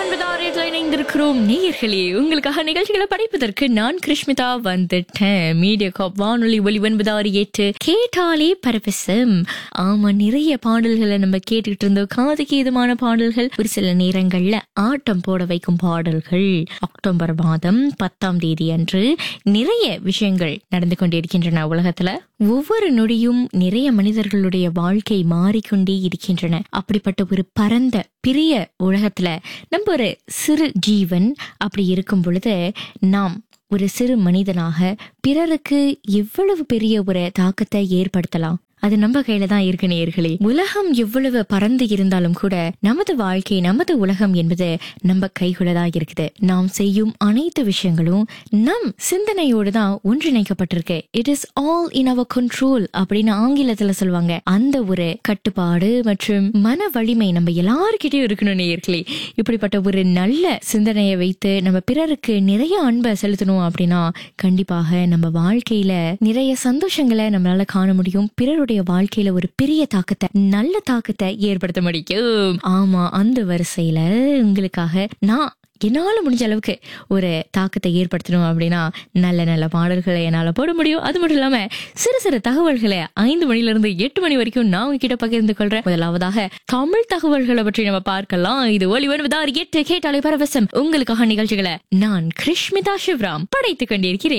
ஒன்பதாயிரத்துல இணைந்திருக்கிறோம் நேயர்களே உங்களுக்காக நிகழ்ச்சிகளை படைப்பதற்கு நான் கிருஷ்மிதா வந்துட்டேன் மீடியா காப் வானொலி ஒலி ஒன்பதாறு எட்டு கேட்டாலே பரவசம் ஆமா நிறைய பாடல்களை நம்ம கேட்டுக்கிட்டு இருந்தோம் காதுக்கு இதமான பாடல்கள் ஒரு சில நேரங்கள்ல ஆட்டம் போட வைக்கும் பாடல்கள் அக்டோபர் மாதம் பத்தாம் தேதி அன்று நிறைய விஷயங்கள் நடந்து கொண்டிருக்கின்றன உலகத்துல ஒவ்வொரு நொடியும் நிறைய மனிதர்களுடைய வாழ்க்கை மாறிக்கொண்டே இருக்கின்றன அப்படிப்பட்ட ஒரு பரந்த பெரிய உலகத்துல நம்ம ஒரு சிறு ஜீவன் அப்படி இருக்கும் பொழுது நாம் ஒரு சிறு மனிதனாக பிறருக்கு எவ்வளவு பெரிய ஒரு தாக்கத்தை ஏற்படுத்தலாம் அது நம்ம கையில தான் இருக்கு நேயர்களே உலகம் எவ்வளவு பறந்து இருந்தாலும் கூட நமது வாழ்க்கை நமது உலகம் என்பது நம்ம கைக்குள்ள தான் இருக்குது நாம் செய்யும் அனைத்து விஷயங்களும் நம் சிந்தனையோடு தான் ஒன்றிணைக்கப்பட்டிருக்கு it is all in our control அப்படின்னு ஆங்கிலத்துல சொல்லுவாங்க அந்த ஒரு கட்டுப்பாடு மற்றும் மன வலிமை நம்ம எல்லாருக்கிட்டையும் இருக்கணும் நேயர்களே இப்படிப்பட்ட ஒரு நல்ல சிந்தனையை வைத்து நம்ம பிறருக்கு நிறைய அன்பை செலுத்தணும் அப்படின்னா கண்டிப்பாக நம்ம வாழ்க்கையில நிறைய சந்தோஷங்களை நம்மளால காண முடியும் பிறருடைய வாழ்க்கையில ஒரு பெரிய தாக்கத்தை நல்ல தாக்கத்தை ஏற்படுத்த முடியும் ஆமா அந்த வரிசையில உங்களுக்காக நான் என்னால முடிஞ்ச அளவுக்கு ஒரு தாக்கத்தை ஏற்படுத்தணும் அப்படின்னா நல்ல நல்ல பாடல்களை என்னால போட முடியும் அது மட்டும் இல்லாம சிறு சிறு தகவல்களை ஐந்து மணில இருந்து எட்டு மணி வரைக்கும் நான் உங்ககிட்ட பகிர்ந்து கொள்றேன் முதலாவதாக தமிழ் தகவல்களை பற்றி நம்ம பார்க்கலாம் இது ஒளி ஒன்பதாறு எட்டு கேட்டாலே பரவசம் உங்களுக்காக நிகழ்ச்சிகளை நான் கிருஷ்மிதா சிவராம் படைத்துக் கொண்டிருக்கிறேன்